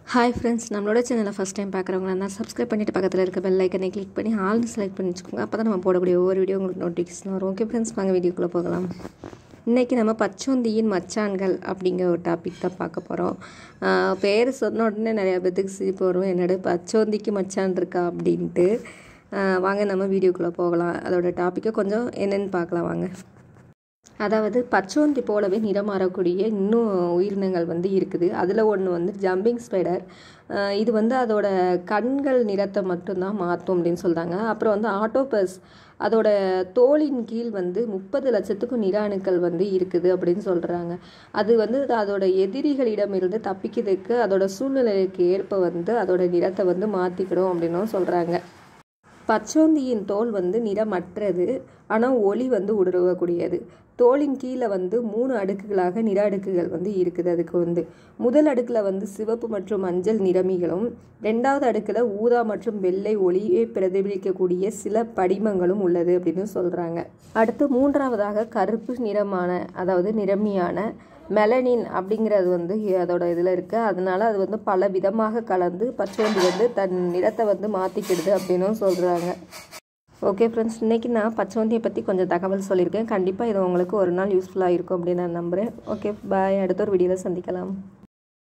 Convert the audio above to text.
hi friends நம்மளோட சேனலை first time பார்க்குறவங்களா இருந்தால் சப்ஸ்கிரைப் பண்ணிவிட்டு பக்கத்தில் இருக்க பெல் ஐக்கனை கிளிக் பண்ணி ஆல்னு செலக்ட் பண்ணி வச்சுக்கோங்க அப்போ தான் நம்ம போடக்கூடிய ஒவ்வொரு வீடியோ உங்களுக்கு நோட்டிஃபிகேஷன் வரும் ஓகே ஃப்ரெண்ட்ஸ் வாங்க வீடியோக்குள்ளே போகலாம் இன்றைக்கி நம்ம பச்சோந்தியின் மச்சான்கள் அப்படிங்கிற ஒரு டாபிக் தான் பார்க்க போகிறோம் பேர் சொன்ன உடனே நிறையா பேத்துக்கு சிரிப்பு வரும் என்னோட பச்சோந்திக்கு மச்சான் இருக்கா அப்படின்ட்டு ஆஹ் வாங்க நம்ம வீடியோக்குள்ளே போகலாம் அதோட டாப்பிக்கை கொஞ்சம் என்னென்னு பார்க்கலாம் வாங்க அதாவது பச்சோந்தி போலவே நிறம் மாறக்கூடிய இன்னும் உயிரினங்கள் வந்து இருக்குது அதில் ஒன்று வந்து ஜம்பிங் ஸ்பைடர் இது வந்து அதோட கண்கள் நிறத்தை மட்டும்தான் மாற்றும் அப்படின்னு சொல்கிறாங்க அப்புறம் வந்து ஆட்டோபஸ் அதோட தோலின் கீழ் வந்து முப்பது லட்சத்துக்கும் நிற அணுக்கள் வந்து இருக்குது அப்படின்னு சொல்கிறாங்க அது வந்து அதோட எதிரிகளிடமிருந்து தப்பிக்கிறதுக்கு அதோட சூழ்நிலைக்கு ஏற்ப வந்து அதோட நிறத்தை வந்து மாற்றிக்கிடும் அப்படின்னும் சொல்கிறாங்க பச்சோந்தியின் தோல் வந்து நிறமற்றது ஆனால் ஒளி வந்து ஊடுருவக்கூடியது தோலின் கீழே வந்து மூணு அடுக்குகளாக நிற அடுக்குகள் வந்து இருக்குது அதுக்கு வந்து முதல் அடுக்கில் வந்து சிவப்பு மற்றும் மஞ்சள் நிறமிகளும் ரெண்டாவது அடுக்கில் ஊதா மற்றும் வெள்ளை ஒளியை பிரதிபலிக்கக்கூடிய சில படிமங்களும் உள்ளது அப்படின்னு சொல்கிறாங்க அடுத்து மூன்றாவதாக கருப்பு நிறமான அதாவது நிறமியான மெலனின் அப்படிங்கிறது வந்து அதோட இதில் இருக்குது அதனால அது வந்து பல விதமாக கலந்து பச்சோந்தி வந்து தன் நிறத்தை வந்து மாற்றிக்கிடுது அப்படின்னும் சொல்கிறாங்க ஓகே ஃப்ரெண்ட்ஸ் இன்றைக்கி நான் பச்சோந்தியை பற்றி கொஞ்சம் தகவல் சொல்லியிருக்கேன் கண்டிப்பாக இது உங்களுக்கு ஒரு நாள் யூஸ்ஃபுல்லாக இருக்கும் அப்படின்னு நான் நம்புகிறேன் ஓகே பாய் அடுத்த ஒரு வீடியோவில் சந்திக்கலாம்